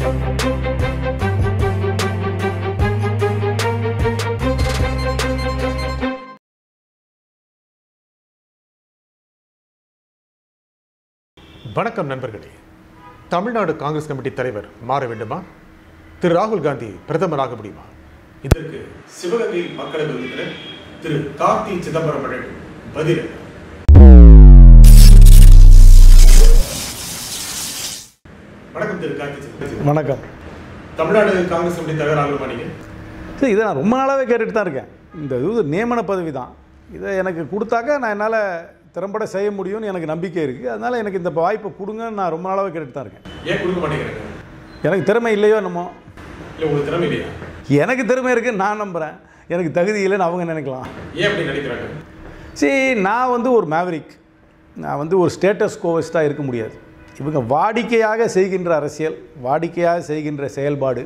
வணக்கம் நண்பர்களே தமிழ்நாடு காங்கிரஸ் கமிட்டி தலைவர் மாற வேண்டுமா திரு ராகுல் காந்தி பிரதமராக முடியுமா இதற்கு சிவகங்கை மக்களவை உறுப்பினர் திரு கார்த்தி சிதம்பரம் வழங்கும் பதில் என்ன? வணக்கம் திரு கார்த்தி சிதம்பரம் வணக்கம் தமிழ்நாடு காங்கிரஸ் கமிட்டி தலைவர் ஆகணுமா நீங்க சரி இதை நான் ரொம்ப நாளாகவே கேட்டுட்டு தான் இருக்கேன் இந்த இது நியமன பதவி தான் இதை எனக்கு கொடுத்தாக்க நான் என்னால் திறம்பட செய்ய முடியும்னு எனக்கு நம்பிக்கை இருக்குது அதனால் எனக்கு இந்த வாய்ப்பை கொடுங்கன்னு நான் ரொம்ப நாளாகவே கேட்டுட்டு தான் இருக்கேன் ஏன் கொடுக்க மாட்டேங்கிறாங்க எனக்கு திறமை இல்லையோ என்னமோ இல்லை உங்களுக்கு திறமை இல்லையா எனக்கு திறமை இருக்குன்னு நான் நம்புகிறேன் எனக்கு தகுதி இல்லைன்னு அவங்க நினைக்கலாம் ஏன் அப்படி நினைக்கிறாங்க சரி நான் வந்து ஒரு மேவரிக் நான் வந்து ஒரு ஸ்டேட்டஸ் கோவஸ்டாக இருக்க முடியாது இவங்க வாடிக்கையாக செய்கின்ற அரசியல் வாடிக்கையாக செய்கின்ற செயல்பாடு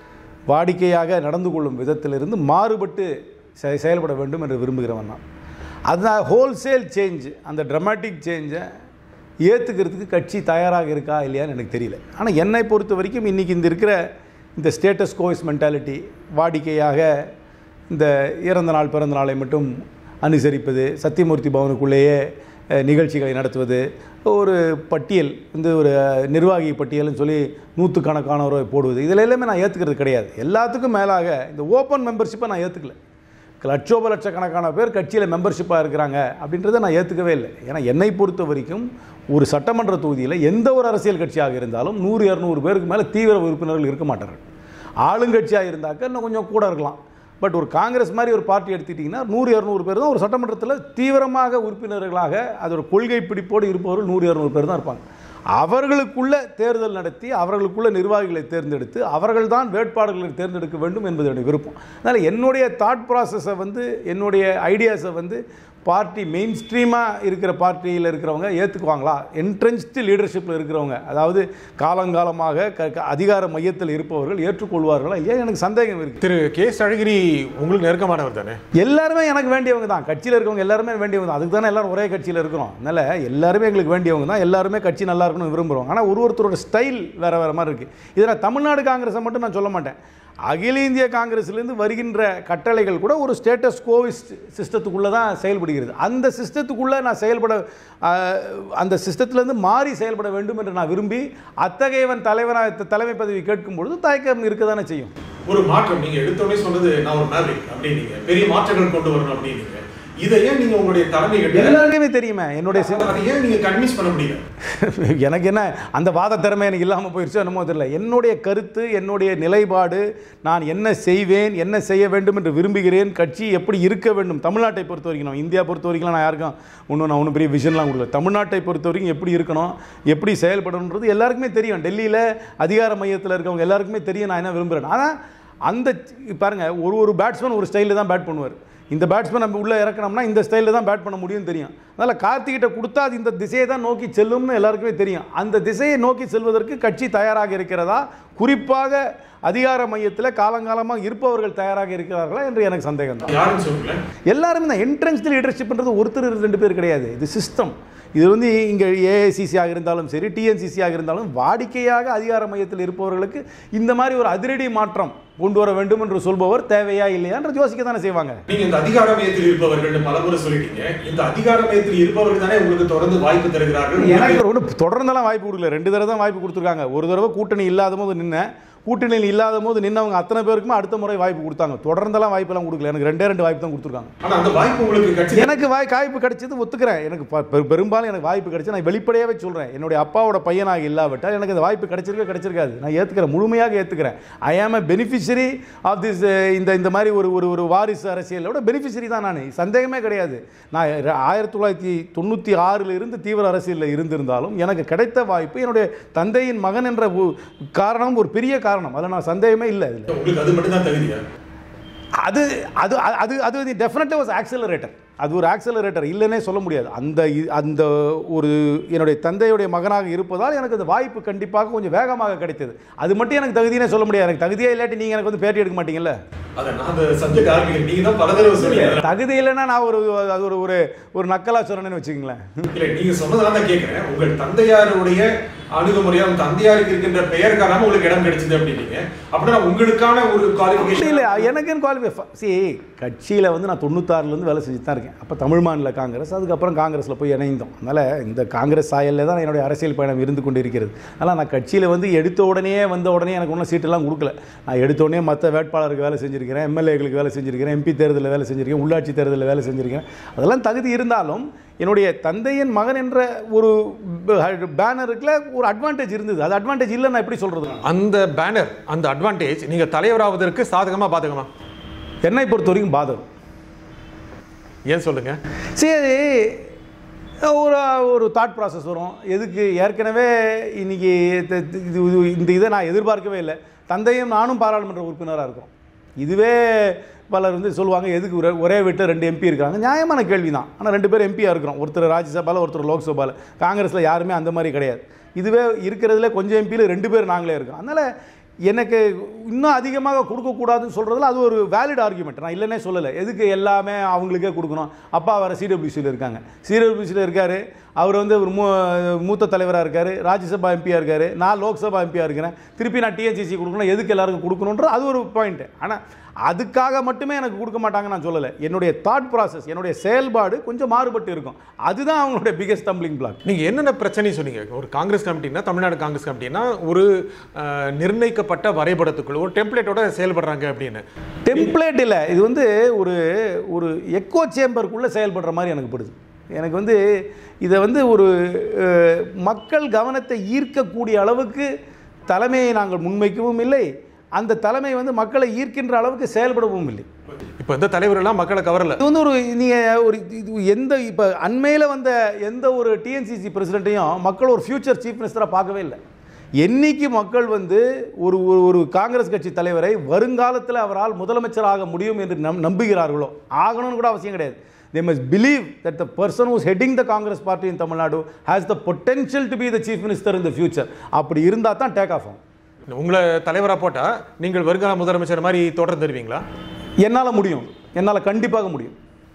வாடிக்கையாக நடந்து கொள்ளும் விதத்திலிருந்து மாறுபட்டு செ- செயல்பட வேண்டும் என்று விரும்புகிறவன் நான் அந்த ஹோல்சேல் சேஞ்ச் அந்த ட்ரமாட்டிக் சேஞ்சை ஏற்றுக்கிறதுக்கு கட்சி தயாராக இருக்கா இல்லையான்னு எனக்கு தெரியல ஆனால் என்னை பொறுத்த வரைக்கும் இன்றைக்கி இந்த இருக்கிற இந்த ஸ்டேட்டஸ் கோவிஸ் மென்டாலிட்டி வாடிக்கையாக இந்த இறந்த நாள் பிறந்த நாளை மட்டும் அனுசரிப்பது சத்தியமூர்த்தி பவனுக்குள்ளேயே அஹ், நிகழ்ச்சிகளை நடத்துவது ஒரு பட்டியல் வந்து ஒரு அஹ், நிர்வாகி பட்டியல்னு சொல்லி நூற்றுக்கணக்கானவரை போடுவது இதில் எல்லாமே நான் ஏற்றுக்கிறது கிடையாது எல்லாத்துக்கும் மேலாக இந்த ஓப்பன் மெம்பர்ஷிப்பை நான் ஏற்றுக்கல லட்சோப லட்சக்கணக்கான பேர் கட்சியில் மெம்பர்ஷிப்பாக இருக்கிறாங்க அப்படின்றத நான் ஏற்றுக்கவே இல்லை ஏன்னா என்னை பொறுத்த வரைக்கும் ஒரு சட்டமன்ற தொகுதியில் எந்த ஒரு அரசியல் கட்சியாக இருந்தாலும் நூறு இரநூறு பேருக்கு மேலே தீவிர உறுப்பினர்கள் இருக்க மாட்டார்கள் ஆளுங்கட்சியாக இருந்தாக்க இன்னும் கொஞ்சம் கூட இருக்கலாம் பட் ஒரு காங்கிரஸ் மாதிரி ஒரு பார்ட்டி எடுத்துக்கிட்டிங்கன்னா நூறு இரநூறு பேர் தான் ஒரு சட்டமன்றத்தில் தீவிரமாக உறுப்பினர்களாக அது ஒரு கொள்கை பிடிப்போடு இருப்பவர்கள் நூறு இரநூறு பேர் தான் இருப்பாங்க அவர்களுக்குள்ள தேர்தல் நடத்தி அவர்களுக்குள்ள நிர்வாகிகளை தேர்ந்தெடுத்து அவர்கள்தான் வேட்பாளர்களை தேர்ந்தெடுக்க வேண்டும் என்பது என்னுடைய விருப்பம் அதனால் என்னுடைய தாட் ப்ராசஸை வந்து என்னுடைய ஐடியாஸை வந்து பார்ட்டி மெயின் ஸ்ட்ரீமாக இருக்கிற பார்ட்டியில் இருக்கிறவங்க ஏற்றுக்குவாங்களா என்ட்ரன்ஸ்டு லீடர்ஷிப்பில் இருக்கிறவங்க அதாவது காலங்காலமாக க க- அதிகார மையத்தில் இருப்பவர்கள் ஏற்றுக்கொள்வார்களா இல்லையா எனக்கு சந்தேகம் இருக்குது திரு கே எஸ் அழகிரி உங்களுக்கு நெருக்கமானவர் தானே எல்லாருமே எனக்கு வேண்டியவங்க தான் கட்சியில் இருக்கவங்க எல்லாருமே வேண்டியவங்க தான் அதுக்கு தானே எல்லாரும் ஒரே கட்சியில் இருக்கிறோம் அதனால் எல்லாருமே எங்களுக்கு வேண்டியவங்க தான் எல்லாருமே கட்சி நல்லா இருக்கணும்னு விரும்புகிறோம் ஆனால் ஒரு ஒருத்தரோட ஸ்டைல் வேறு வேறு மாதிரி இருக்குது இதை நான் தமிழ்நாடு காங்கிரஸை மட்டும் நான் சொல்ல மாட்டேன் அகில இந்திய காங்கிரஸ்லேருந்து வருகின்ற கட்டளைகள் கூட ஒரு ஸ்டேட்டஸ் கோவிஸ் சிஸ்டத்துக்குள்ளே தான் செயல்படுகிறது அந்த சிஸ்டத்துக்குள்ளே நான் செயல்பட ஆஹ், அந்த சிஸ்டத்திலேருந்து மாறி செயல்பட வேண்டும் என்று நான் விரும்பி அத்தகையவன் தலைவனாக தலைமை பதவி கேட்கும் பொழுது தயக்கம் இருக்க தானே செய்யும் ஒரு மாற்றம் நீங்க எடுத்தோடனே சொன்னது நான் ஒரு மேவரிக் அப்படின்னீங்க பெரிய மாற்றங்கள் கொண்டு வரணும் அப்படின்னீங்க இதை ஏன் நீங்க உங்களுடைய தலைமை கிட்ட எல்லாருக்குமே தெரியுமே என்னுடைய சி- அதை ஏன் நீங்க கன்வின்ஸ் பண்ண முடியல எனக்கு என்ன அந்த வாத திறமை எனக்கு இல்லாமல் போயிடுச்சோ என்னமோ தெரியல என்னுடைய கருத்து என்னுடைய நிலைப்பாடு நான் என்ன செய்வேன் என்ன செய்ய வேண்டும் என்று விரும்புகிறேன் கட்சி எப்படி இருக்க வேண்டும் தமிழ்நாட்டை பொறுத்த வரைக்கும் நம்ம இந்தியா பொறுத்த வரைக்கும் நான் யாருக்கும் ஒன்றும் நான் ஒன்றும் பெரிய விஷன்லாம் கொடுக்கல தமிழ்நாட்டை பொறுத்த வரைக்கும் எப்படி இருக்கணும் எப்படி செயல்படணுன்றது எல்லாருக்குமே தெரியும் டெல்லியில் அதிகார மையத்தில் இருக்கவங்க எல்லாருக்குமே தெரியும் நான் என்ன விரும்புகிறேன் ஆனால் அந்த பாருங்க ஒரு ஒரு பேட்ஸ்மேன் ஒரு ஸ்டைலில் தான் பேட் பண்ணுவார் இந்த பேட்ஸ்மேன் நம்ம உள்ளே இறக்கணும்னா இந்த ஸ்டைலில் தான் பேட் பண்ண முடியும்னு தெரியும் அதனால் கார்த்திகிட்ட கொடுத்தா அது இந்த திசையை தான் நோக்கி செல்லும்னு எல்லாருக்குமே தெரியும் அந்த திசையை நோக்கி செல்வதற்கு கட்சி தயாராக இருக்கிறதா குறிப்பாக அதிகார மையத்தில் காலங்காலமாக இருப்பவர்கள் தயாராக இருக்கிறார்களா என்று எனக்கு சந்தேகம் தான் யாருன்னு சொல்லுங்களேன் எல்லாருமே தான் என்ட்ரன்ஸ் லீடர்ஷிப்ன்றது ஒருத்தர் ரெண்டு பேர் கிடையாது இது சிஸ்டம் இது வந்து இங்கே ஏஐசிசியாக இருந்தாலும் சரி டிஎன்சிசியாக இருந்தாலும் வாடிக்கையாக அதிகார மையத்தில் இருப்பவர்களுக்கு இந்த மாதிரி ஒரு அதிரடி மாற்றம் கொண்டு வர வேண்டும் என்று சொல்பவர் தேவையா இல்லையான்றது யோசிக்க தானே செய்வாங்க நீங்க இந்த அதிகார மையத்தில் இருப்பவர்கள் பலமுறை சொல்லிட்டீங்க இந்த அதிகார மையத்தில் இருப்பவர்கள் தானே உங்களுக்கு தொடர்ந்து வாய்ப்பு தருகிறார்கள் எனக்கு ஒன்று தொடர்ந்தெல்லாம் வாய்ப்பு கொடுக்கல ரெண்டு தடவை தான் வாய்ப்பு கொடுத்துருக்காங்க ஒரு தடவை கூட்டணி இல்லாத போது நின்னேன் கூட்டணியில் இல்லாத போது நின்னவங்க அத்தனை பேருக்குமே அடுத்த முறை வாய்ப்பு கொடுத்தாங்க தொடர்ந்தெல்லாம் வாய்ப்பெல்லாம் கொடுக்கல எனக்கு ரெண்டே ரெண்டு வாய்ப்பு தான் கொடுத்துருக்காங்க ஆனா அந்த வாய்ப்பு உங்களுக்கு கட்சி எனக்கு வாய் வாய்ப்பு கிடைச்சது ஒத்துக்கிறேன் எனக்கு ப- பெரு- பெரும்பாலும் எனக்கு வாய்ப்பு கிடைச்சு நான் வெளிப்படையாகவே சொல்கிறேன் என்னுடைய அப்பாவோட பையனாக இல்லாவிட்டால் எனக்கு இந்த வாய்ப்பு கிடைச்சிருக்க கிடைச்சிருக்காது நான் ஏற்றுக்கிறேன் முழுமையாக ஏற்றுக்கிறேன் ஐ ஆம் a பெனிஃபிஷரி ஆஃப் திஸ் இந்த இந்த மாதிரி ஒரு ஒரு ஒரு வாரிசு அரசியலோட பெனிஃபிஷரி தான் நான் சந்தேகமே கிடையாது நான் ர- ஆயிரத்தி தொள்ளாயிரத்தி தொண்ணூற்றி ஆறில் இருந்து தீவிர அரசியலில் இருந்திருந்தாலும் எனக்கு கிடைத்த வாய்ப்பு என்னுடைய தந்தையின் மகன் என்ற ஒரு காரணம் ஒரு பெரிய காரணம் அதில் நான் சந்தேகமே இல்லை இதில் உங்களுக்கு அது மட்டும் தான் தகுதியா அது அது அது அது டெஃபினட்டாக வாஸ் ஆக்சலரேட்டர் அது ஒரு ஆக்சலரேட்டர் இல்லைன்னே சொல்ல முடியாது அந்த இ- அந்த ஒரு என்னுடைய தந்தையுடைய மகனாக இருப்பதால் எனக்கு அந்த வாய்ப்பு கண்டிப்பாக கொஞ்சம் வேகமாக கிடைத்தது அது மட்டும் எனக்கு தகுதினே சொல்ல முடியாது எனக்கு தகுதியே இல்லாட்டி நீங்கள் எனக்கு வந்து பேட்டி எடுக்க மாட்டீங்கல்ல அதை நான் அந்த சப்ஜெக்ட் ஆரம்பிக்கிறேன் நீங்க தான் பல தடவை சொன்னீங்க தகுதி இல்லைன்னா நான் ஒரு அது ஒரு ஒரு ஒரு நக்கலா சொன்னேன்னு வச்சுக்கோங்களேன் இல்ல நீங்க சொன்னதால தான் கேட்கிறேன் உங்கள் தந்தையாருடைய அணுகுமுறையா உங்க தந்தையாருக்கு இருக்கின்ற பெயர் காரணமா உங்களுக்கு இடம் கிடைச்சது அப்படின்னீங்க அப்படின்னா உங்களுக்கான ஒரு அப்படி குவாலிஃபிகேஷன் இல்லை எனக்குன்னு குவாலிஃபை சி கட்சியில் வந்து நான் தொண்ணூத்தாறுலேருந்து வேலை செஞ்சுட்டு தான் இருக்கேன் அப்போ தமிழ் மாநில காங்கிரஸ் அதுக்கப்புறம் காங்கிரஸில் போய் இணைந்தோம் அதனால் இந்த காங்கிரஸ் சாயலில் தான் என்னுடைய அரசியல் பயணம் இருந்து கொண்டு இருக்கிறது அதனால் நான் கட்சியில் வந்து எடுத்த உடனே வந்த உடனே எனக்கு ஒன்றும் சீட்டெல்லாம் கொடுக்கல நான் எடுத்த உடனே மற்ற வேட்பாளருக்கு வேலை செஞ்சுருக்கிறேன் எம்எல்ஏகளுக்கு வேலை செஞ்சுருக்கிறேன் எம்பி தேர்தலில் வேலை செஞ்சுருக்கேன் உள்ளாட்சி தேர்தலில் வேலை செஞ்சுருக்கேன் அதெல்லாம் தகுதி இருந்தாலும் என்னுடைய தந்தையின் மகன் என்ற ஒரு பேனருக்குள்ள ஒரு அட்வான்டேஜ் இருந்தது அது அட்வான்டேஜ் இல்லை நான் எப்படி சொல்கிறது அந்த பேனர் அந்த அட்வான்டேஜ் நீங்க தலைவராவதற்கு சாதகமா பாதகமா என்னை பொறுத்த வரைக்கும் பாதகம் ஏன் சொல்லுங்க சரி ஒரு ஒரு தாட் ப்ராசஸ் வரும் எதுக்கு ஏற்கனவே இன்னைக்கு த- த- இது இது- இந்த இதை நான் எதிர்பார்க்கவே இல்லை தந்தையும் நானும் பாராளுமன்ற உறுப்பினராக இருக்கோம் இதுவே பலர் வந்து சொல்லுவாங்க எதுக்கு ஒரே ஒரே வீட்டில் ரெண்டு எம்பி இருக்காங்க நியாயமான கேள்வி தான் ஆனால் ரெண்டு பேரும் எம்பியாக இருக்கிறோம் ஒருத்தர் ராஜ்யசபாவில் ஒருத்தர் லோக்சபாவில் காங்கிரஸில் யாருமே அந்த மாதிரி கிடையாது இதுவே இருக்கிறதுல கொஞ்சம் எம்பியில் ரெண்டு பேர் நாங்களே இருக்கோம் அதனால் எனக்கு இன்னும் அதிகமாக கொடுக்கக்கூடாதுன்னு சொல்கிறதுல அது ஒரு வேலிட் ஆர்குமெண்ட் நான் இல்லைன்னே சொல்லலை எதுக்கு எல்லாமே அவங்களுக்கே கொடுக்கணும் அப்பா வர சிடபிள்யூசியில் இருக்காங்க சிடபிள்யூசியில் இருக்கார் அவர் வந்து ஒரு மூ மூத்த தலைவராக இருக்கார் ராஜ்யசபா எம்பியாக இருக்கார் நான் லோக்சபா எம்பியாக இருக்கிறேன் திருப்பி நான் டிஎன்சிசி கொடுக்கணும் எதுக்கு எல்லாருக்கும் கொடுக்கணுன்றது அது ஒரு பாயிண்ட்டு ஆனால் அதுக்காக மட்டுமே எனக்கு கொடுக்க மாட்டாங்க நான் சொல்லலை என்னுடைய தாட் ப்ராசஸ் என்னுடைய செயல்பாடு கொஞ்சம் மாறுபட்டு இருக்கும் அதுதான் அவங்களுடைய பிகெஸ்ட் டம்பிளிங் பிளாக் நீங்க என்னென்ன பிரச்சனை சொன்னீங்க ஒரு காங்கிரஸ் கமிட்டினா தமிழ்நாடு காங்கிரஸ் கமிட்டினா ஒரு அஹ், நிர்ணயிக்கப்பட்ட வரைபடத்துக்குள்ள ஒரு டெம்ப்ளேட்டோட செயல்படுறாங்க அப்படின்னு டெம்ப்ளேட் இல்லை இது வந்து ஒரு ஒரு எக்கோ சேம்பருக்குள்ளே செயல்படுற மாதிரி எனக்கு படுது எனக்கு வந்து இதை வந்து ஒரு அஹ், மக்கள் கவனத்தை ஈர்க்கக்கூடிய அளவுக்கு தலைமையை நாங்கள் முன்வைக்கவும் இல்லை அந்த தலைமை வந்து மக்களை ஈர்க்கின்ற அளவுக்கு செயல்படவும் இல்லை இப்போ இந்த தலைவரெல்லாம் மக்களை கவரல இது வந்து ஒரு நீங்கள் ஒரு இது எந்த இப்போ அண்மையில் வந்த எந்த ஒரு டிஎன்சிசி பிரசிடெண்ட்டையும் மக்கள் ஒரு ஃபியூச்சர் சீஃப் மினிஸ்டராக பார்க்கவே இல்லை என்னைக்கு மக்கள் வந்து ஒரு ஒரு ஒரு காங்கிரஸ் கட்சி தலைவரை வருங்காலத்தில் அவரால் முதலமைச்சராக முடியும் என்று நம் நம்புகிறார்களோ ஆகணும்னு கூட அவசியம் கிடையாது they must believe that the person who's heading the congress party in tamil nadu has the potential to be the chief minister in the future அப்படி இருந்தால் தான் டேக் ஆஃப் ஆகும் உங்களை தலைவரா போட்டா நீங்கள் வருங்கால முதலமைச்சர் மாதிரி தொடர்ந்து தருவீங்களா என்னால் முடியும் என்னால் கண்டிப்பாக முடியும்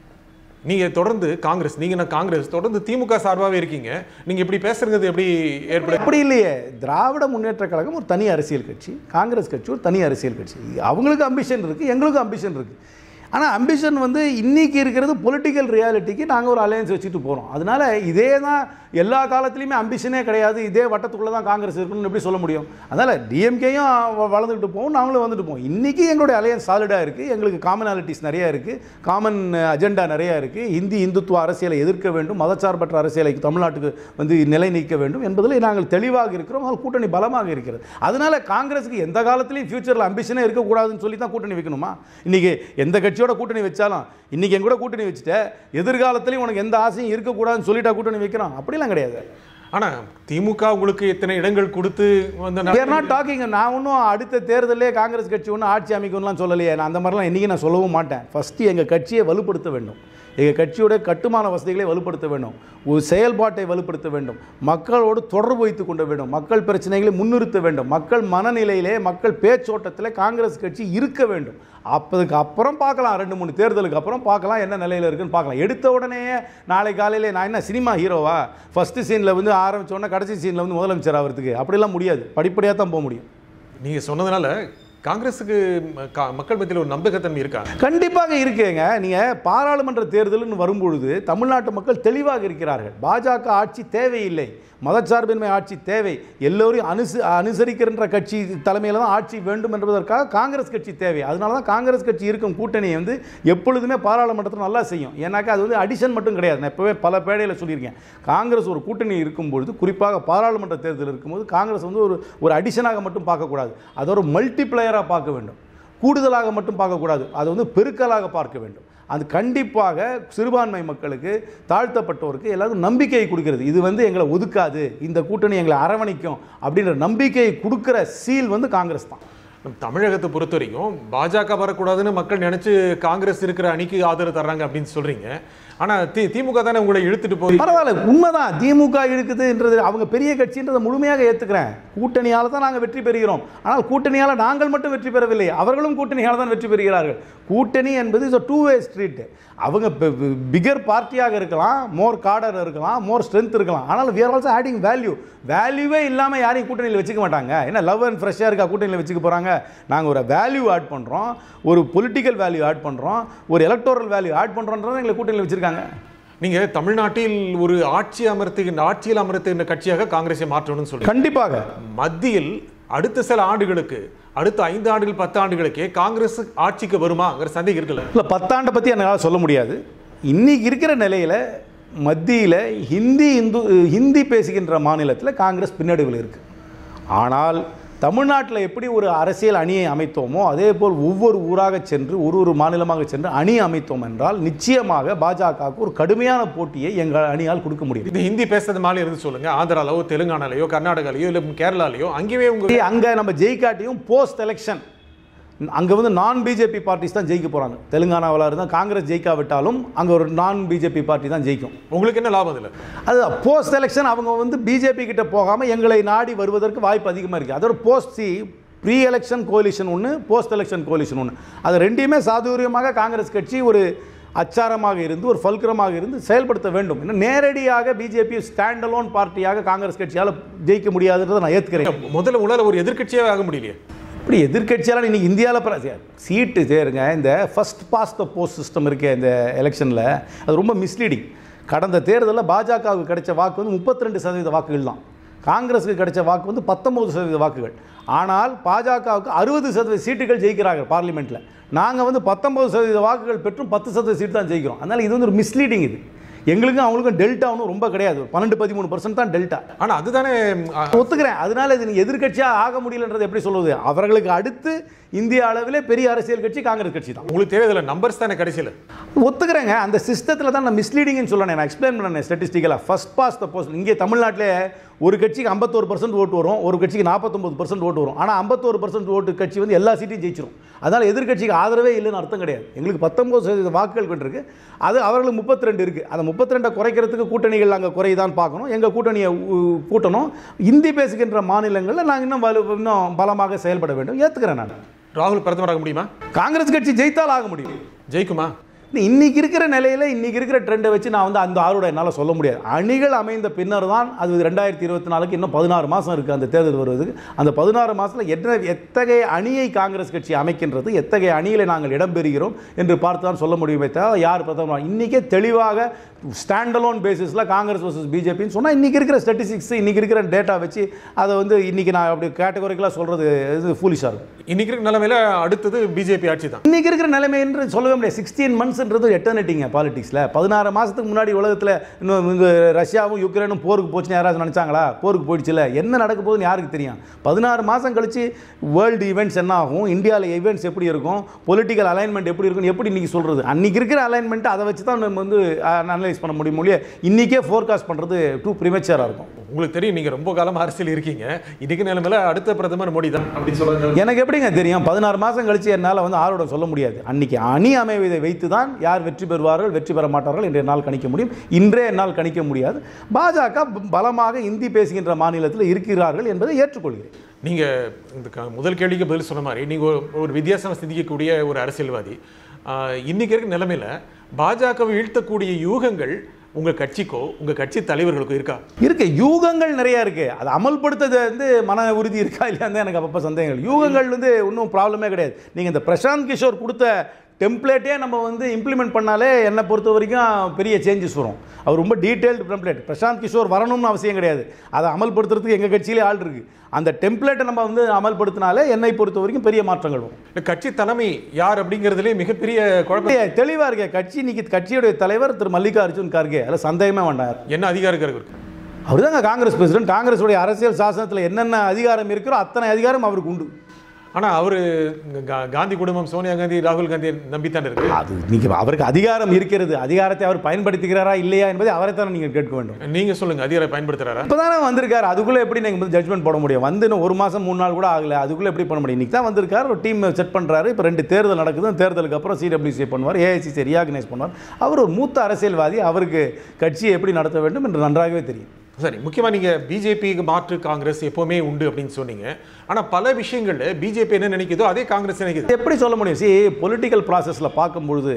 நீங்க தொடர்ந்து காங்கிரஸ் நீங்க நான் காங்கிரஸ் தொடர்ந்து திமுக சார்பாகவே இருக்கீங்க நீங்க இப்படி பேசுறது எப்படி ஏற்பட அப்படி இல்லையே திராவிட முன்னேற்ற கழகம் ஒரு தனி அரசியல் கட்சி காங்கிரஸ் கட்சி ஒரு தனி அரசியல் கட்சி அவங்களுக்கு அம்பிஷன் இருக்குது எங்களுக்கும் அம்பிஷன் இருக்குது ஆனால் அம்பிஷன் வந்து இன்னைக்கு இருக்கிறது பொலிட்டிக்கல் ரியாலிட்டிக்கு நாங்கள் ஒரு அலையன்ஸ் வச்சுட்டு போகிறோம் அதனால இதே தான் எல்லா காலத்துலேயுமே அம்பிஷனே கிடையாது இதே வட்டத்துக்குள்ளே தான் காங்கிரஸ் இருக்கணும்னு எப்படி சொல்ல முடியும் அதனால் டிஎம்கேயும் வளர்ந்துட்டு போவோம் நாங்களும் வந்துட்டு போவோம் இன்றைக்கி எங்களுடைய அலையன்ஸ் சாலிடாக இருக்குது எங்களுக்கு காமனாலிட்டிஸ் நிறையா இருக்குது காமன் அஜெண்டா நிறையா இருக்குது இந்தி இந்துத்துவ அரசியலை எதிர்க்க வேண்டும் மதச்சார்பற்ற அரசியலை தமிழ்நாட்டுக்கு வந்து நிலை நீக்க வேண்டும் என்பதில் நாங்கள் தெளிவாக இருக்கிறோம் அது கூட்டணி பலமாக இருக்கிறது அதனால காங்கிரஸுக்கு எந்த காலத்திலையும் ஃபியூச்சரில் அம்பிஷனே இருக்கக்கூடாதுன்னு சொல்லி தான் கூட்டணி வைக்கணுமா இன்றைக்கி எந்த கட்சியோட கூட்டணி வச்சாலும் இன்றைக்கி என் கூட கூட்டணி வச்சுட்ட எதிர்காலத்திலையும் உனக்கு எந்த ஆசையும் இருக்கக்கூடாதுன்னு சொல்லிட்டா கூட்டணி வைக்கிறோம் அப்படிலாம் கிடையாது ஆனா திமுக உங்களுக்கு எத்தனை இடங்கள் கொடுத்து வந்து we are not டாக்கிங் நான் ஒன்றும் அடுத்த தேர்தலே காங்கிரஸ் கட்சி ஒன்றும் ஆட்சி அமைக்கணும்லாம் சொல்லலையே நான் அந்த மாதிரிலாம் இன்றைக்கி நான் சொல்லவும் மாட்டேன் ஃபஸ்ட்டு எங்கள் கட்சியை வலுப்படுத்த வேண்டும் எங்கள் கட்சியோட கட்டுமான வசதிகளை வலுப்படுத்த வேண்டும் ஒரு செயல்பாட்டை வலுப்படுத்த வேண்டும் மக்களோடு தொடர்பு வைத்து கொண்டு வேண்டும் மக்கள் பிரச்சனைகளை முன்னிறுத்த வேண்டும் மக்கள் மனநிலையிலே மக்கள் பேச்சோட்டத்தில் காங்கிரஸ் கட்சி இருக்க வேண்டும் அப்போதுக்கு அப்புறம் பார்க்கலாம் ரெண்டு மூணு தேர்தலுக்கு அப்புறம் பார்க்கலாம் என்ன நிலையில் இருக்குன்னு பார்க்கலாம் எடுத்த உடனே நாளை காலையில் நான் என்ன சினிமா ஹீரோவா ஃபஸ்ட்டு சீனில் வந்து ஆரம்பிச்ச உடனே கடைசி சீனில் வந்து முதலமைச்சர் ஆகிறதுக்கு அப்படிலாம் முடியாது படிப்படியாக தான் போக முடியும் நீங்க சொன்னதுனால காங்கிரஸுக்கு ம- கா- மக்கள் மத்தியில் ஒரு நம்பகத்தன்மை இருக்கா கண்டிப்பாக இருக்குங்க நீங்கள் பாராளுமன்ற தேர்தல்னு வரும்பொழுது தமிழ்நாட்டு மக்கள் தெளிவாக இருக்கிறார்கள் பாஜக ஆட்சி தேவையில்லை மதச்சார்பின்மை ஆட்சி தேவை எல்லோரையும் அனுசு அனுசரிக்கின்ற கட்சி தலைமையில் தான் ஆட்சி வேண்டும் என்பதற்காக காங்கிரஸ் கட்சி தேவை அதனால தான் காங்கிரஸ் கட்சி இருக்கும் கூட்டணியை வந்து எப்பொழுதுமே பாராளுமன்றத்தில் நல்லா செய்யும் ஏன்னாக்கா அது வந்து அடிஷன் மட்டும் கிடையாது நான் இப்போவே பல பேடையில் சொல்லியிருக்கேன் காங்கிரஸ் ஒரு கூட்டணி இருக்கும்பொழுது குறிப்பாக பாராளுமன்ற தேர்தல் இருக்கும்போது காங்கிரஸ் வந்து ஒரு ஒரு அடிஷனாக மட்டும் பார்க்கக்கூடாது அதை ஒரு மல்டிப்ளையராக பார்க்க வேண்டும் கூடுதலாக மட்டும் பார்க்கக்கூடாது அதை வந்து பெருக்கலாக பார்க்க வேண்டும் அது கண்டிப்பாக சிறுபான்மை மக்களுக்கு தாழ்த்தப்பட்டோருக்கு எல்லாருக்கும் நம்பிக்கையை கொடுக்கிறது இது வந்து எங்களை ஒதுக்காது இந்த கூட்டணி எங்களை அரவணைக்கும் அப்படின்ற நம்பிக்கையை கொடுக்குற சீல் வந்து காங்கிரஸ் தான் நம்ம தமிழகத்தை பொறுத்த வரைக்கும் பாஜக வரக்கூடாதுன்னு மக்கள் நினைச்சு காங்கிரஸ் இருக்கிற அணிக்கு ஆதரவு தர்றாங்க அப்படின்னு சொல்றீங்க ஆனா தி திமுக தானே உங்களை இழுத்துட்டு போய் பரவாயில்ல உண்மைதான் திமுக இழுக்குதுன்றது அவங்க பெரிய கட்சின்றதை முழுமையாக ஏற்றுக்கிறேன் கூட்டணியால் தான் நாங்கள் வெற்றி பெறுகிறோம் ஆனால் கூட்டணியால் நாங்கள் மட்டும் வெற்றி பெறவில்லை அவர்களும் கூட்டணியால் தான் வெற்றி பெறுகிறார்கள் கூட்டணி என்பது இஸ் டூ வே ஸ்ட்ரீட் அவங்க பிகர் பார்ட்டியாக இருக்கலாம் மோர் கார்டர் இருக்கலாம் மோர் ஸ்ட்ரென்த் இருக்கலாம் ஆனால் we are also adding value வேல்யூவே இல்லாமல் யாரையும் கூட்டணியில் வச்சுக்க மாட்டாங்க என்ன லவ் அண்ட் ஃப்ரெஷ்ஷாக இருக்கா கூட்டணியில் வச்சுக்க போகிறாங்க நாங்கள் ஒரு வேல்யூ ஆட் பண்ணுறோம் ஒரு பொலிட்டிக்கல் வேல்யூ ஆட் பண்ணுறோம் ஒரு எலக்டோரல் வேல்யூ ஆட் பண்ணுறோன்றதை எங்களை கூட்டணியில் வச்சுருக்காங்க நீங்க தமிழ்நாட்டில் ஒரு ஆட்சி அமர்த்துகின்ற ஆட்சியில் அமர்த்துகின்ற கட்சியாக காங்கிரஸை மாற்றணும்னு சொல்லி கண்டிப்பாக மத்தியில் அடுத்த சில ஆண்டுகளுக்கு அடுத்த ஐந்து ஆண்டுகள் பத்து ஆண்டுகளுக்கே காங்கிரஸ் ஆட்சிக்கு வருமாங்கிற சந்தேகம் இருக்குல்ல இல்லை பத்தாண்டை பற்றி என்னால் சொல்ல முடியாது இன்னைக்கு இருக்கிற நிலையில் மத்தியில் ஹிந்தி இந்து ஹிந்தி பேசுகின்ற மாநிலத்தில் காங்கிரஸ் பின்னடைவில் இருக்குது ஆனால் தமிழ்நாட்டில் எப்படி ஒரு அரசியல் அணியை அமைத்தோமோ அதே போல் ஒவ்வொரு ஊராக சென்று ஒரு ஒரு மாநிலமாக சென்று அணி அமைத்தோம் என்றால் நிச்சயமாக பாஜகவுக்கு ஒரு கடுமையான போட்டியை எங்கள் அணியால் கொடுக்க முடியும் இது ஹிந்தி பேசுறது மாதிரி இருந்து சொல்லுங்க ஆந்திராலயோ தெலுங்கானாலயோ கர்நாடகாலயோ இல்ல கேரளாலயோ அங்கேயே உங்க அங்கே நம்ம ஜெயிக்காட்டியும் போஸ்ட் எலெக்ஷன் அங்கே வந்து நான் பிஜேபி பார்ட்டிஸ் தான் ஜெயிக்க போகிறாங்க தெலுங்கானாவில் இருந்தால் காங்கிரஸ் ஜெயிக்காவிட்டாலும் அங்கே ஒரு நான் பிஜேபி பார்ட்டி தான் ஜெயிக்கும் உங்களுக்கு என்ன லாபம் இதுல அது போஸ்ட் எலெக்ஷன் அவங்க வந்து பிஜேபி கிட்ட போகாமல் எங்களை நாடி வருவதற்கு வாய்ப்பு அதிகமாக இருக்குது அதோட போஸ்ட் சி ப்ரீ எலெக்ஷன் கோலிஷன் ஒன்று போஸ்ட் எலெக்ஷன் கோலிஷன் ஒன்று அது ரெண்டையுமே சாதுரியமாக காங்கிரஸ் கட்சி ஒரு அச்சாரமாக இருந்து ஒரு ஃபல்கரமாக இருந்து செயல்படுத்த வேண்டும் இன்னும் நேரடியாக பிஜேபி ஸ்டாண்ட் அலோன் பார்ட்டியாக காங்கிரஸ் கட்சியால் ஜெயிக்க முடியாதுன்றதை நான் ஏற்றுக்கிறேன் முதல்ல உங்களால ஒரு எதிர்க்கட்சியே ஆக முடியலையே இப்படி எதிர்க்கட்சியெல்லாம் இன்னைக்கு இந்தியாவில் சீட்டு சேருங்க இந்த first past the post system இருக்கே இந்த எலெக்ஷனில் அது ரொம்ப மிஸ்லீடிங் கடந்த தேர்தலில் பாஜகவுக்கு கிடைச்ச வாக்கு வந்து முப்பத்தி ரெண்டு சதவீத வாக்குகள் தான் காங்கிரஸுக்கு கிடைச்ச வாக்கு வந்து பத்தொம்பது சதவீத வாக்குகள் ஆனால் பாஜகவுக்கு அறுபது சதவீத சீட்டுகள் ஜெயிக்கிறாங்க பார்லிமெண்ட்டில் நாங்கள் வந்து பத்தொம்பது சதவீத வாக்குகள் பெற்றும் பத்து சதவீத சீட்டு தான் ஜெயிக்கிறோம் அதனால் இது வந்து ஒரு மிஸ்லீடிங் இது எங்களுக்கும் அவங்களுக்கும் டெல்டா ஒன்றும் ரொம்ப கிடையாது பன்னெண்டு பதிமூணு பர்சன்ட் தான் டெல்டா ஆனா அதுதானே ஆ, ஒத்துக்கிறேன் அதனால இது நீங்க எதிர்க்கட்சியாக ஆக முடியலன்றது எப்படி சொல்லுவது அவர்களுக்கு அடுத்து இந்திய அளவிலே பெரிய அரசியல் கட்சி காங்கிரஸ் கட்சி தான் உங்களுக்கு தேவையில்ல நம்பர்ஸ் தானே கடைசியில ஒத்துக்கிறேங்க அந்த சிஸ்டத்தில் தான் நான் மிஸ்லீடிங்னு சொல்லணும் நான் எக்ஸ்பிளைன் பண்ணேன் ஸ்டாட்டிஸ்டிக்கலாக ஃபர்ஸ்ட் பாஸ் த போஸ்ட் இங்கே தமிழ்நாட்டிலே ஒரு கட்சிக்கு ஐம்பத்தோரு பர்சன்ட் ஓட்டு வரும் ஒரு கட்சிக்கு நாற்பத்தொம்பது பர்சன்ட் ஓட்டு வரும் ஆனால் ஐம்பத்தோரு பர்சன்ட் ஓட்டு கட்சி வந்து எல்லா சீட்டையும் ஜெயிச்சிரும் அதனால் எதிர்க்கட்சிக்கு ஆதரவே இல்லைன்னு அர்த்தம் கிடையாது எங்களுக்கு பத்தொம்பது சதவீத வாக்குகள் கொண்டிருக்கு அது அவர்களுக்கு முப்பத்தி ரெண்டு இருக்குது அந்த முப்பத்தி ரெண்டை குறைக்கிறதுக்கு கூட்டணிகள் அங்கே குறையுதான் பார்க்கணும் எங்கள் கூட்டணியை உ- கூட்டணும் இந்தி பேசுகின்ற மாநிலங்களில் நாங்கள் இன்னும் வலு இன்னும் பலமாக செயல்பட வேண்டும் ஏற்றுக்கிறேன் நான் ராகுல் பிரதமராக முடியுமா காங்கிரஸ் கட்சி ஜெயித்தால் ஆக முடியும் ஜெயிக்குமா இன்னும் இன்னைக்கு இருக்கிற நிலையில் இன்னைக்கு இருக்கிற ட்ரெண்டை வச்சு நான் வந்து அந்த ஆரோட என்னால் சொல்ல முடியாது அணிகள் அமைந்த பின்னர் தான் அது ரெண்டாயிரத்தி இருபத்தி நாலுக்கு இன்னும் பதினாறு மாதம் இருக்குது அந்த தேர்தல் வருவதுக்கு அந்த பதினாறு மாதத்தில் என்ன எத்தகைய அணியை காங்கிரஸ் கட்சி அமைக்கின்றது எத்தகைய அணியில் நாங்கள் இடம்பெறுகிறோம் என்று பார்த்து தான் சொல்ல முடியுமே தவிர யார் பிரதமர் இன்றைக்கே தெளிவாக ஸ்டாண்டலோன் பேசிஸில் காங்கிரஸ் வர்சஸ் பிஜேபின்னு சொன்னால் இன்றைக்கி இருக்கிற ஸ்டாட்டிஸ்டிக்ஸ் இன்றைக்கி இருக்கிற டேட்டா வச்சு அதை வந்து இன்றைக்கி நான் அப்படி கேட்டகரிக்கலாக சொல்கிறது இது ஃபூலிஷாக இருக்கும் இன்னைக்கு இருக்கிற நிலைமையில அடுத்தது பிஜேபி ஆட்சி தான் இன்னைக்கு இருக்கிற நிலைமை என்று சொல்லவே முடியாது சிக்ஸ்டீன் மந்த்ஸ்ன்றது எட்டர்னிட்டிங்க பாலிடிக்ஸில் பதினாறு மாதத்துக்கு முன்னாடி உலகத்தில் இன்னும் இங்கே ரஷ்யாவும் யுக்ரைனும் போருக்கு போச்சுன்னு யாராவது நினச்சாங்களா போருக்கு போயிடுச்சுல என்ன நடக்க போகுதுன்னு யாருக்கு தெரியும் பதினாறு மாதம் கழிச்சு வேர்ல்டு ஈவெண்ட்ஸ் என்ன ஆகும் இந்தியாவில் ஈவெண்ட்ஸ் எப்படி இருக்கும் பொலிட்டிக்கல் அலைன்மெண்ட் எப்படி இருக்கும் எப்படி இன்னைக்கு சொல்கிறது அன்னைக்கு இருக்கிற அலைன்மெண்ட் அதை வச்சு தான் நம்ம வந்து அனலைஸ் பண்ண முடியும் மொழியே இன்றைக்கே ஃபோர்காஸ்ட் பண்ணுறது டூ ப்ரிமேச்சராக இருக்கும் உங்களுக்கு தெரியும் நீங்க ரொம்ப காலம் அரசியல் இருக்கீங்க இன்னைக்கு நிலைமையில அடுத்த பிரதமர் மோடி தான் அப்படின்னு சொல்றாங்க எனக்கு எப்படிங்க தெரியும் பதினாறு மாதம் கழிச்சு என்னால் வந்து ஆரோட சொல்ல முடியாது அன்னைக்கு அணி அமைவதை வைத்து தான் யார் வெற்றி பெறுவார்கள் வெற்றி பெற மாட்டார்கள் என்று என்னால் கணிக்க முடியும் இன்றே என்னால் கணிக்க முடியாது பாஜக பலமாக இந்தி பேசுகின்ற மாநிலத்தில் இருக்கிறார்கள் என்பதை ஏற்றுக்கொள்கிறேன் நீங்க இந்த க- முதல் கேள்விக்கு பதில் சொன்ன மாதிரி நீங்க ஒரு- ஒரு வித்தியாசம் சிந்திக்கக்கூடிய ஒரு அரசியல்வாதி ஆஹ், இன்னைக்கு இருக்க நிலைமையில பாஜகவை வீழ்த்தக்கூடிய யூகங்கள் உங்க கட்சிக்கோ உங்க கட்சி தலைவர்களுக்கோ இருக்கா இருக்கு யூகங்கள் நிறைய இருக்கு அதை அமல்படுத்தது வந்து மன உறுதி இருக்கா இல்லையான்னு தான் எனக்கு அப்பப்போ சந்தேகங்கள் யூகங்கள் வந்து ஒன்றும் ப்ராப்ளமே கிடையாது நீங்கள் இந்த பிரசாந்த் கிஷோர் கொடுத்த டெம்ப்ளேட்டே நம்ம வந்து இம்ப்ளிமெண்ட் பண்ணாலே என்னை பொறுத்த வரைக்கும் பெரிய சேஞ்சஸ் வரும் அவர் ரொம்ப டீட்டெயில்டு டெம்ப்ளேட் பிரசாந்த் கிஷோர் வரணும்னு அவசியம் கிடையாது அதை அமல்படுத்துறதுக்கு எங்கள் கட்சியிலே ஆள் இருக்கு அந்த டெம்ப்ளேட்டை நம்ம வந்து அமல்படுத்தினாலே என்னை பொறுத்த வரைக்கும் பெரிய மாற்றங்கள் வரும் இந்த கட்சி தலைமை யார் அப்படிங்கிறதுலே மிகப்பெரிய குழப்பம் இல்லையே, தெளிவா இருக்கே கட்சி இன்னைக்கு கட்சியுடைய தலைவர் திரு மல்லிகார்ஜுன் கார்கே அதில் சந்தேகமே வேண்டாம் என்ன அதிகாரம் இருக்கு அவர் தாங்க காங்கிரஸ் பிரசிடென்ட் காங்கிரஸுடைய அரசியல் சாசனத்தில் என்னென்ன அதிகாரம் இருக்கிறோ அத்தனை அதிகாரம் அவருக்கு உண்டு ஆனா அவரு கா- காந்தி குடும்பம் சோனியா காந்தி ராகுல் காந்தி நம்பித்தான் இருக்கு அது நீங்கள் அவருக்கு அதிகாரம் இருக்கிறது அதிகாரத்தை அவர் பயன்படுத்துகிறாரா இல்லையா என்பதை அவரைத்தான் நீங்கள் கேட்க வேண்டும் நீங்க சொல்லுங்க அதிகாரம் பயன்படுத்துறாரா இப்போதானே வந்திருக்காரு அதுக்குள்ளே எப்படி நீங்கள் வந்து ஜட்மெண்ட் போட முடியும் வந்து இன்னும் ஒரு மாதம் மூணு நாள் கூட ஆகல அதுக்குள்ளே எப்படி பண்ண முடியும் இன்றைக்கி தான் வந்திருக்காரு ஒரு டீம் செட் பண்ணுறாரு இப்போ ரெண்டு தேர்தல் நடக்குது அந்த தேர்தலுக்கு அப்புறம் சிடபிள்யூசி பண்ணுவார் ஏஐசிசி ரியாகனைஸ் பண்ணுவார் அவர் ஒரு மூத்த அரசியல்வாதி அவருக்கு கட்சியை எப்படி நடத்த வேண்டும் என்று நன்றாகவே தெரியும் சரி முக்கியமா நீங்க பிஜேபிக்கு மாற்று காங்கிரஸ் எப்பவுமே உண்டு அப்படின்னு சொன்னீங்க ஆனா பல விஷயங்கள்ல பிஜேபி என்ன நினைக்குதோ அதே காங்கிரஸ் நினைக்குது எப்படி சொல்ல முடியும் சி பொலிட்டிக்கல் ப்ராசஸில் பார்க்கும்பொழுது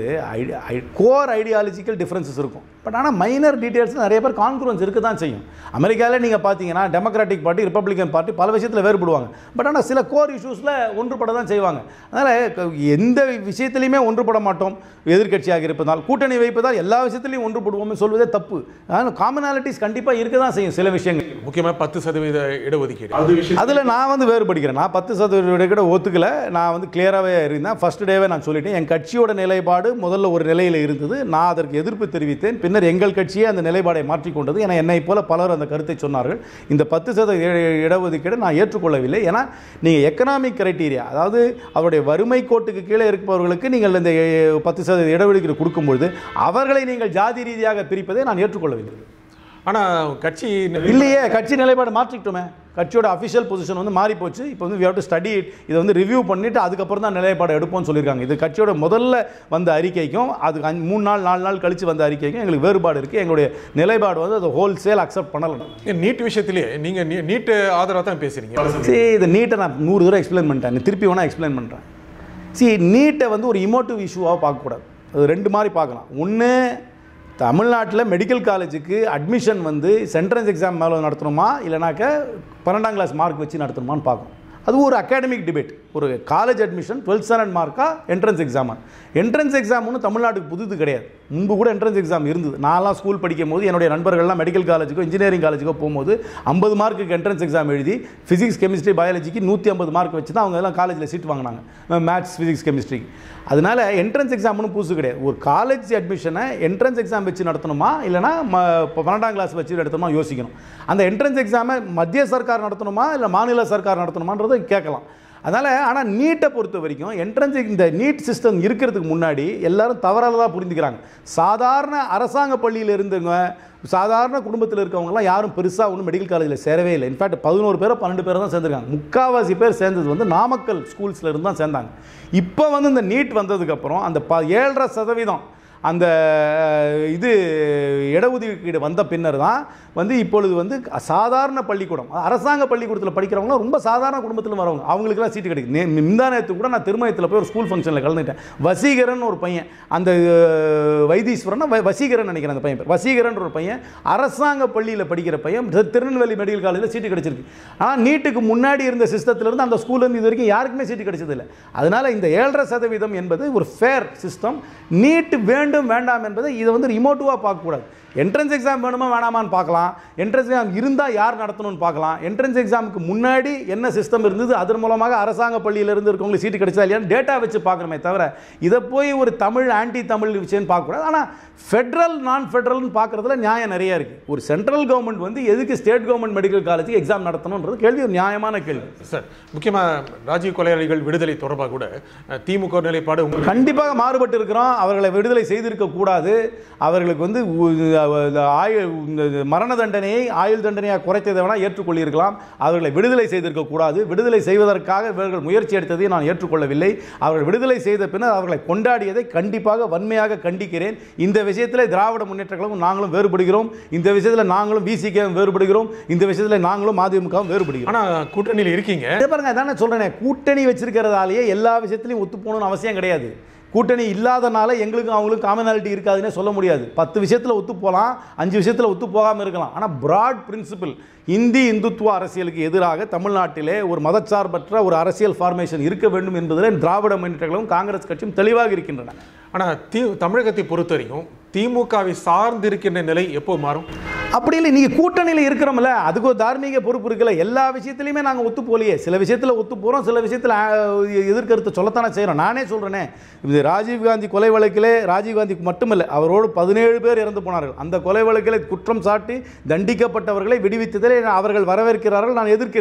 கோர் ஐடியாலஜிக்கல் டிஃப்ரென்சஸ் இருக்கும் பட் ஆனால் மைனர் டீட்டெயில்ஸ் நிறைய பேர் கான்குரன்ஸ் இருக்க தான் செய்யும் அமெரிக்காவில் நீங்கள் பார்த்தீங்கன்னா டெமோக்ராட்டிக் பார்ட்டி ரிப்பப்ளிகன் பார்ட்டி பல விஷயத்தில் வேறுபடுவாங்க பட் ஆனால் சில கோர் இஷ்யூஸில் ஒன்றுபட தான் செய்வாங்க அதனால் எந்த விஷயத்துலையுமே ஒன்றுபட மாட்டோம் எதிர்க்கட்சியாக இருப்பதால் கூட்டணி வைப்பதால் எல்லா விஷயத்திலையும் ஒன்றுபடுவோம்னு சொல்வதே தப்பு அதனால் காமனாலிட்டிஸ் கண்டிப்பாக இருக்க தான் செய்யும் சில விஷயங்கள் முக்கியமா பத்து சதவீத இடஒதுக்கீடு அது விஷயம் அதில் நான் வந்து வேறுபடுகிறேன் நான் பத்து சதவீத கூட ஒத்துக்கல நான் வந்து கிளியராகவே இருந்தேன் ஃபர்ஸ்ட் டேவே நான் சொல்லிட்டேன் என் கட்சியோட நிலைப்பாடு முதல்ல ஒரு நிலையில் இருந்தது நான் அதற்கு எதிர்ப்பு தெரிவித்தேன் பின்னர் எங்கள் கட்சியே அந்த நிலைப்பாடை மாற்றிக்கொண்டது ஏன்னா என்னை போல பலர் அந்த கருத்தை சொன்னார்கள் இந்த பத்து சதவீத இட- இடஒதுக்கீடு நான் ஏற்றுக்கொள்ளவில்லை ஏன்னா நீங்கள் எக்கனாமிக் கிரைட்டீரியா அதாவது அவருடைய வறுமை கோட்டுக்கு கீழே இருப்பவர்களுக்கு நீங்கள் இந்த எ- பத்து சதவீத இடஒதுக்கீடு கொடுக்கும்பொழுது அவர்களை நீங்கள் ஜாதி ரீதியாக பிரிப்பதை நான் ஏற்றுக்கொள்ளவில்லை ஆனா கட்சி இல்லையே கட்சி நிலைப்பாடு மாற்றிக்கிட்டோமே கட்சியோட அஃபிஷியல் பொசிஷன் வந்து மாறி போச்சு இப்போ வந்து வி ஹவ் டு ஸ்டடி இதை வந்து ரிவ்யூ பண்ணிட்டு அதுக்கப்புறம் தான் நிலைப்பாடு எடுப்போம்னு சொல்லியிருக்காங்க இது கட்சியோட முதல்ல வந்த அறிக்கைக்கும் அது அஞ்சு மூணு நாள் நாலு நாள் கழிச்சு வந்த அறிக்கைக்கும் எங்களுக்கு வேறுபாடு இருக்குது எங்களுடைய நிலைப்பாடு வந்து அதை ஹோல்சேல் அக்செப்ட் பண்ணலாம் நீட் விஷயத்திலேயே நீங்க நீட் ஆதரவா தான் பேசுறீங்க சரி இந்த நீட்டை நான் நூறு தூரம் எக்ஸ்பிளைன் பண்ணிட்டேன் நீ திருப்பி வேணால் எக்ஸ்பிளைன் பண்ணுறேன் சி நீட்டை வந்து ஒரு இமோட்டிவ் இஷ்யூவாக பார்க்கக்கூடாது அது ரெண்டு மாதிரி பார்க்கலாம் ஒன்று தமிழ்நாட்டில் மெடிக்கல் காலேஜுக்கு அட்மிஷன் வந்து சென்ட்ரன்ஸ் எக்ஸாம் மேலே நடத்தணுமா இல்லைனாக்க பன்னெண்டாம் கிளாஸ் மார்க் வச்சு நடத்தணுமான்னு பார்க்கணும் அது ஒரு அகாடமிக் டிபேட் ஒரு காலேஜ் அட்மிஷன் டுவெல்த் ஸ்டாண்டர்ட் மார்க்கா என்ட்ரன்ஸ் எக்ஸாமா என்ட்ரன்ஸ் எக்ஸாம் ஒன்றும் தமிழ்நாட்டுக்கு புதுது கிடையாது முன்பு கூட என்ட்ரன்ஸ் எக்ஸாம் இருந்தது நான்லாம் ஸ்கூல் படிக்கும் போது என்னுடைய நண்பர்கள்லாம் மெடிக்கல் காலேஜுக்கோ இன்ஜினியரிங் காலேஜுக்கோ போகும்போது ஐம்பது மார்க்குக்கு என்ட்ரன்ஸ் எக்ஸாம் எழுதி ஃபிசிக்ஸ் கெமிஸ்ட்ரி பயாலஜிக்கு நூற்றி ஐம்பது மார்க் வச்சு தான் அவங்க எல்லாம் காலேஜில் சீட் வாங்கினாங்க மேத்ஸ் ஃபிசிக்ஸ் கெமிஸ்ட்ரி அதனால என்ட்ரன்ஸ் எக்ஸாம் ஒன்றும் புதுசு கிடையாது ஒரு காலேஜ் அட்மிஷனை என்ட்ரன்ஸ் எக்ஸாம் வச்சு நடத்தணுமா இல்லைனா ம இப்போ பன்னெண்டாம் கிளாஸ் வச்சு நடத்தணுமா யோசிக்கணும் அந்த என்ட்ரன்ஸ் எக்ஸாமை மத்திய சர்க்கார் நடத்தணுமா இல்லை மாநில சர்க்கார் நடத்தணுமான்றதை கேட்கலாம் அதனால் ஆனால் நீட்டை பொறுத்த வரைக்கும் என்ட்ரன்ஸ் இந்த நீட் சிஸ்டம் இருக்கிறதுக்கு முன்னாடி எல்லாரும் தவறாக தான் புரிஞ்சுக்கிறாங்க சாதாரண அரசாங்க பள்ளியில் இருந்தவங்க சாதாரண குடும்பத்தில் இருக்கவங்கலாம் யாரும் பெருசாக ஒன்றும் மெடிக்கல் காலேஜில் சேரவே இல்லை இன்ஃபேக்ட் பதினோரு பேரோ பன்னெண்டு பேரோ தான் சேர்ந்துருக்காங்க முக்காவாசி பேர் சேர்ந்தது வந்து நாமக்கல் ஸ்கூல்ஸில் இருந்து தான் சேர்ந்தாங்க இப்போ வந்து இந்த நீட் வந்ததுக்கப்புறம் அந்த ப ஏழரை சதவீதம் அந்த அஹ், இது இடஒதுக்கீடு வந்த பின்னர் தான் வந்து இப்பொழுது வந்து சாதாரண பள்ளிக்கூடம் அரசாங்க பள்ளிக்கூடத்தில் படிக்கிறவங்க ரொம்ப சாதாரண குடும்பத்தில் வரவங்க அவங்களுக்குலாம் சீட்டு கிடைக்கும் நே- முந்தா நேத்து கூட நான் திருமயத்தில் போய் ஒரு ஸ்கூல் ஃபங்க்ஷனில் கலந்துட்டேன் வசீகரன் ஒரு பையன் அந்த அஹ், வைத்தீஸ்வரன் வ- வசீகரன் நினைக்கிறேன் அந்த பையன் பேர். வசீகரன் ஒரு பையன் அரசாங்க பள்ளியில் படிக்கிற பையன் திரு- திருநெல்வேலி மெடிக்கல் காலேஜில் சீட்டு கிடைச்சிருக்கு ஆனால் நீட்டுக்கு முன்னாடி இருந்த சிஸ்டத்திலிருந்து அந்த ஸ்கூல்லேருந்து இது வரைக்கும் யாருக்குமே சீட்டு கிடைச்சதில்லை அதனால் இந்த ஏழரை சதவீதம் என்பது ஒரு ஃபேர் சிஸ்டம் நீட் வேண்டும் வேண்டாம் என்பதை இதை வந்து ரிமோட்டிவாக பார்க்கக்கூடாது என்ட்ரன்ஸ் எக்ஸாம் வேணுமா வேணாமான்னு பார்க்கலாம் என்ட்ரன்ஸ் எக்ஸாம் இருந்தால் யார் நடத்தணும்னு பார்க்கலாம் என்ட்ரன்ஸ் எக்ஸாமுக்கு முன்னாடி என்ன சிஸ்டம் இருந்தது அதன் மூலமாக அரசாங்க பள்ளியிலிருந்து இருக்கவங்களுக்கு சீட்டு கிடைச்சதா இல்லையான்னு டேட்டா வச்சு பார்க்கணுமே தவிர இதை போய் ஒரு தமிழ் ஆன்டி தமிழ் விஷயம்னு பார்க்கக்கூடாது ஆனால் ஃபெட்ரல் நான் ஃபெட்ரல்னு பார்க்குறதுல நியாயம் நிறைய இருக்குது ஒரு சென்ட்ரல் கவர்மெண்ட் வந்து எதுக்கு ஸ்டேட் கவர்மெண்ட் மெடிக்கல் காலேஜுக்கு எக்ஸாம் நடத்தணுன்றது கேள்வி ஒரு நியாயமான கேள்வி சார் முக்கியமா ராஜீவ் கொலையாளிகள் விடுதலை தொடர்பாக கூட அஹ், திமுக நிலைப்பாடு உங்களுக்கு கண்டிப்பாக மாறுபட்டு இருக்கிறோம் அவர்களை விடுதலை செய்திருக்க கூடாது அவர்களுக்கு வந்து உ- இந்த ஆயுள் இந்த மரண தண்டனையை ஆயுள் தண்டனையாக குறைத்ததை வேணால் ஏற்றுக்கொள்ளியிருக்கலாம் அவர்களை விடுதலை செய்திருக்க கூடாது விடுதலை செய்வதற்காக இவர்கள் முயற்சி எடுத்ததை நான் ஏற்றுக்கொள்ளவில்லை அவர்கள் விடுதலை செய்த பின்னர் அவர்களை கொண்டாடியதை கண்டிப்பாக வன்மையாக கண்டிக்கிறேன் இந்த விஷயத்தில் திராவிட முன்னேற்ற கழகம் நாங்களும் வேறுபடுகிறோம் இந்த விஷயத்தில் நாங்களும் விசிகவும் வேறுபடுகிறோம் இந்த விஷயத்தில் நாங்களும் மதிமுகவும் வேறுபடுகிறோம் ஆனா கூட்டணியில் இருக்கீங்க இதை பாருங்க அதானே சொல்றேனே கூட்டணி வச்சிருக்கிறதாலேயே எல்லா விஷயத்திலையும் ஒத்து போகணும்னு அவசியம் கிடையாது கூட்டணி இல்லாதனால எங்களுக்கும் அவங்களுக்கும் காமனாலிட்டி இருக்காதுன்னே சொல்ல முடியாது பத்து விஷயத்தில் ஒத்து போகலாம் அஞ்சு விஷயத்தில் ஒத்து போகாமல் இருக்கலாம் ஆனால் பிராட் பிரின்சிபிள் இந்தி இந்துத்துவ அரசியலுக்கு எதிராக தமிழ்நாட்டிலே ஒரு மதச்சார்பற்ற ஒரு அரசியல் ஃபார்மேஷன் இருக்க வேண்டும் என்பதில் திராவிட முன்னேற்ற கழகம் காங்கிரஸ் கட்சியும் தெளிவாக இருக்கின்றன ஆனா தி தமிழகத்தை பொறுத்தவரைக்கும் திமுகவை சார்ந்து இருக்கின்ற நிலை எப்போ மாறும் அப்படி இல்லை நீங்கள் கூட்டணியில் இருக்கிறோம்ல அதுக்கு ஒரு தார்மீக பொறுப்பு இருக்குல்ல எல்லா விஷயத்துலையுமே நாங்கள் ஒத்து போகலையே சில விஷயத்தில் ஒத்து போகிறோம் சில விஷயத்தில் எதிர்கருத்து சொல்லத்தானே செய்கிறோம் நானே சொல்கிறேனே இது ராஜீவ்காந்தி கொலை வழக்கிலே ராஜீவ்காந்தி மட்டுமல்ல அவரோடு பதினேழு பேர் இறந்து போனார்கள் அந்த கொலை வழக்கிலே குற்றம் சாட்டி தண்டிக்கப்பட்டவர்களை விடுவித்ததில் அவர்கள் வரவேற்கிறார்கள் நான் எதிர்க்கிறேன்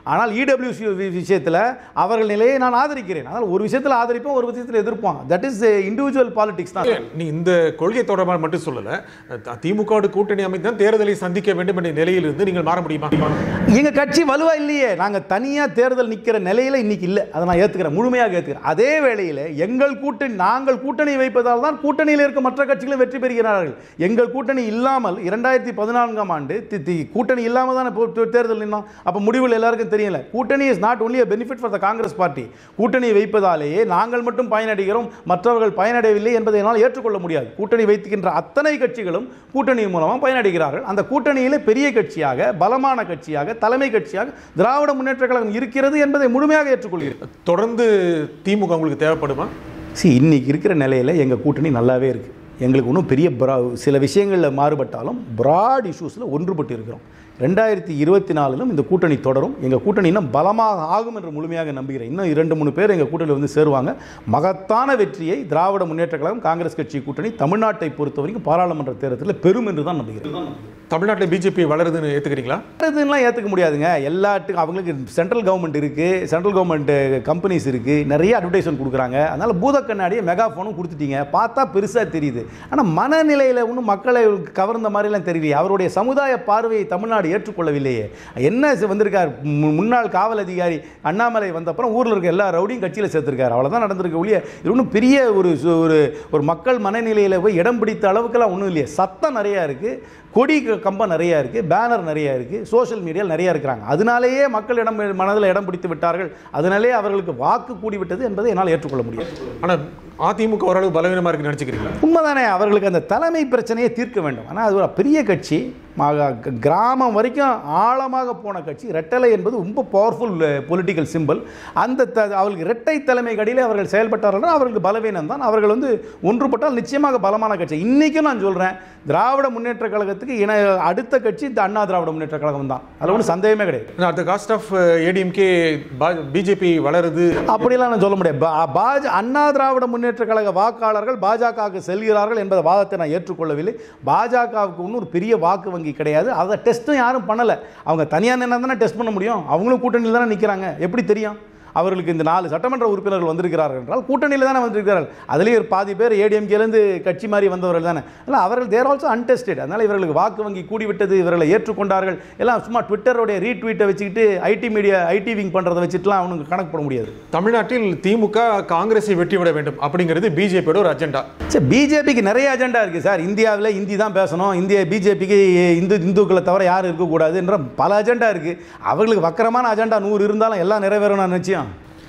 ஆனால் இடபிள்யூசி விஷயத்தில் அவர்கள் நிலையை நான் ஆதரிக்கிறேன் அதனால் ஒரு விஷயத்தில் ஆதரிப்போம் ஒரு விஷயத்தில் எதிர்ப்போம் தட் இஸ் இண்டிவிஜுவல் பாலிடிக்ஸ் தான் நீ இந்த கொள்கை தொடர்பாக மட்டும் சொல்லல த- திமுகவோடு கூட்டணி அமைத்து தேர்தலை சந்திக்க வேண்டும் என்ற நிலையில் இருந்து நீங்கள் மாற முடியுமா எங்க கட்சி வலுவா இல்லையே நாங்க தனியா தேர்தல் நிக்கிற நிலையில இன்னைக்கு இல்ல அதை நான் ஏத்துக்கிறேன் முழுமையாக ஏத்துக்கிறேன் அதே வேளையில எங்கள் கூட்டணி நாங்கள் கூட்டணி வைப்பதால் தான் கூட்டணியில் இருக்க மற்ற கட்சிகளும் வெற்றி பெறுகிறார்கள் எங்கள் கூட்டணி இல்லாமல் இரண்டாயிரத்தி பதினான்காம் ஆண்டு தி- தி- கூட்டணி இல்லாமல் தான் இப்போ தே- தேர்தல் நின்னோம் அப்போ முடிவில் எல்லாருக்கும் தெரியல கூட்டணி is not only benefit for the Congress party கூட்டணி வைப்பதாலேயே நாங்கள் மட்டும் பயனடைகிறோம் மற்றவர்கள் பயனடையவில்லை என்பதை என்னால் ஏற்றுக்கொள்ள முடியாது கூட்டணி வைத்துக்கின்ற அத்தனை கட்சிகளும் கூட்டணி மூலமாக பயனடைகிறார்கள் அந்த கூட்டணியிலே பெரிய கட்சியாக பலமான கட்சியாக தலைமை கட்சியாக திராவிட முன்னேற்ற கழகம் இருக்கிறது என்பதை முழுமையாக ஏற்றுக்கொள்கிறேன் தொடர்ந்து திமுக உங்களுக்கு தேவைப்படுமா சி இன்னைக்கு இருக்கிற நிலையில் எங்கள் கூட்டணி நல்லாவே இருக்குது எங்களுக்கு ஒன்றும் பெரிய பிரா சில விஷயங்களில் மாறுபட்டாலும் பிராட் இஷ்யூஸில் ஒன்றுபட்டு இருக்கிறோம் ரெண்டாயிரத்தி இருபத்தி நாலிலும் இந்த கூட்டணி தொடரும் எங்கள் கூட்டணி இன்னும் பலமாக ஆகும் என்று முழுமையாக நம்புகிறேன் இன்னும் இரண்டு மூணு பேர் எங்கள் கூட்டணியில் வந்து சேருவாங்க மகத்தான வெற்றியை திராவிட முன்னேற்ற கழகம் காங்கிரஸ் கட்சி கூட்டணி தமிழ்நாட்டை பொறுத்த வரைக்கும் பாராளுமன்ற தேர்தலில் பெறும் என்று தான் நம்புகிறேன் தமிழ்நாட்டில் பிஜேபி வளருதுன்னு ஏத்துக்கிறீங்களா இதுலாம் ஏற்றுக்க முடியாதுங்க எல்லாத்துக்கும் அவங்களுக்கு சென்ட்ரல் கவர்மெண்ட் இருக்குது சென்ட்ரல் கவர்மெண்ட் கம்பெனிஸ் இருக்குது நிறைய அட்வர்டைஸ்மெண்ட் கொடுக்குறாங்க அதனால் பூத கண்ணாடியை மெகாஃபோனும் கொடுத்துட்டீங்க பார்த்தா பெருசாக தெரியுது ஆனால் மனநிலையில் ஒன்றும் மக்களை கவர்ந்த மாதிரிலாம் தெரியலையே அவருடைய சமுதாய பார்வையை தமிழ்நாடு ஏற்றுக்கொள்ளவில்லையே என்ன செ- வந்திருக்கார் மு- முன்னாள் காவல் அதிகாரி அண்ணாமலை வந்தப்புறம் ஊரில் இருக்க எல்லா ரவுடியும் கட்சியில் சேர்த்துருக்காரு அவ்வளோதான் நடந்திருக்கு ஒழிய இது ஒன்றும் பெரிய ஒரு சு- ஒரு ஒரு மக்கள் மனநிலையில் போய் இடம் பிடித்த அளவுக்குலாம் ஒன்றும் இல்லையே சத்தம் நிறையா இருக்குது கொடி க- கம்பம் நிறையா இருக்குது பேனர் நிறையா இருக்குது சோஷியல் மீடியாவில் நிறையா இருக்கிறாங்க அதனாலேயே மக்கள் இடம் மனதில் இடம் பிடித்து விட்டார்கள் அதனாலே அவர்களுக்கு வாக்கு கூடிவிட்டது என்பதை என்னால் ஏற்றுக்கொள்ள முடியும் ஆனா அதிமுக ஓரளவு பலவீனமா இருக்கு நினைச்சுக்கிறீங்களா உண்மைதானே அவர்களுக்கு அந்த தலைமை பிரச்சனையை தீர்க்க வேண்டும் ஆனால் அது ஒரு பெரிய கட்சி மக- க- கிராமம் வரைக்கும் ஆழமாக போன கட்சி ரெட்டலை என்பது ரொம்ப பவர்ஃபுல் பொலிட்டிக்கல் சிம்பிள் அந்த த அவர்களுக்கு இரட்டை தலைமை கடியில் அவர்கள் செயல்பட்டார்கள் அவர்களுக்கு பலவீனம் தான் அவர்கள் வந்து ஒன்றுபட்டால் நிச்சயமாக பலமான கட்சி இன்றைக்கும் நான் சொல்கிறேன் திராவிட முன்னேற்ற கழகத்துக்கு இணை அடுத்த கட்சி இந்த அண்ணா திராவிட முன்னேற்ற கழகம் தான் அதில் ஒன்றும் சந்தேகமே கிடையாது at the cost of ADMK BJP வளருது அப்படிலாம் நான் சொல்ல முடியாது பா- பாஜ அண்ணா திராவிட முன்னேற்ற கழக வாக்காளர்கள் பாஜகவுக்கு செல்கிறார்கள் என்பத வாதத்தை நான் ஏற்றுக்கொள்ளவில்லை பாஜகவுக்கு ஒன்றும் ஒரு பெரிய வாக்கு வங்கி கிடையாது அதை டெஸ்ட்டும் யாரும் பண்ணலை அவங்க தனியாக நின்னா தானே டெஸ்ட் பண்ண முடியும் அவங்களும் கூட்டணியில் தானே நிற்கிறாங்க எப்படி தெரியும் அவர்களுக்கு இந்த நாலு சட்டமன்ற உறுப்பினர்கள் வந்திருக்கிறார்கள் என்றால் கூட்டணியில் தானே வந்திருக்கிறார்கள் அதுலேயே ஒரு பாதி பேர் ஏடிஎம்கேலேருந்து கட்சி மாறி வந்தவர்கள் தானே அதனால் அவர்கள் தேர் ஆல்சோ அன்டெஸ்டட் அதனால் இவர்களுக்கு வாக்கு வங்கி கூடிவிட்டது இவர்களை ஏற்றுக்கொண்டார்கள் எல்லாம் சும்மா ட்விட்டருடைய ரீட்வீட்டை வச்சுக்கிட்டு ஐடி மீடியா ஐடி விங் பண்ணுறதை வச்சுட்டுலாம் அவனுக்கு கணக்கு போட முடியாது தமிழ்நாட்டில் திமுக காங்கிரஸை வெற்றி விட வேண்டும் அப்படிங்கிறது பிஜேபியோட ஒரு அஜெண்டா சார் பிஜேபிக்கு நிறைய அஜெண்டா இருக்குது சார் இந்தியாவில் ஹிந்தி தான் பேசணும் இந்திய பிஜேபிக்கு இந்து இந்துக்களை தவிர யாரும் இருக்கக்கூடாதுன்ற பல அஜெண்டா இருக்குது அவர்களுக்கு வக்கரமான அஜெண்டா நூறு இருந்தாலும் எல்லாம் நிறைவேறும் நான் நிச்சயம்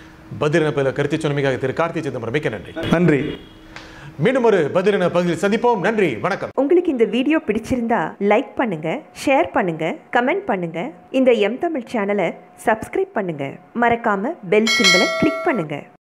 பதிலின கருத்து சொன்னமைக்காக திரு கார்த்தி சிதம்பரம் மிக்க நன்றி நன்றி மீண்டும் ஒரு பதிலின பகுதியில் சந்திப்போம் நன்றி வணக்கம் உங்களுக்கு இந்த வீடியோ பிடிச்சிருந்தா லைக் பண்ணுங்க ஷேர் பண்ணுங்க கமெண்ட் பண்ணுங்க இந்த எம் தமிழ் சேனலை சப்ஸ்கிரைப் பண்ணுங்க மறக்காம பெல் சிம்பலை கிளிக் பண்ணுங்க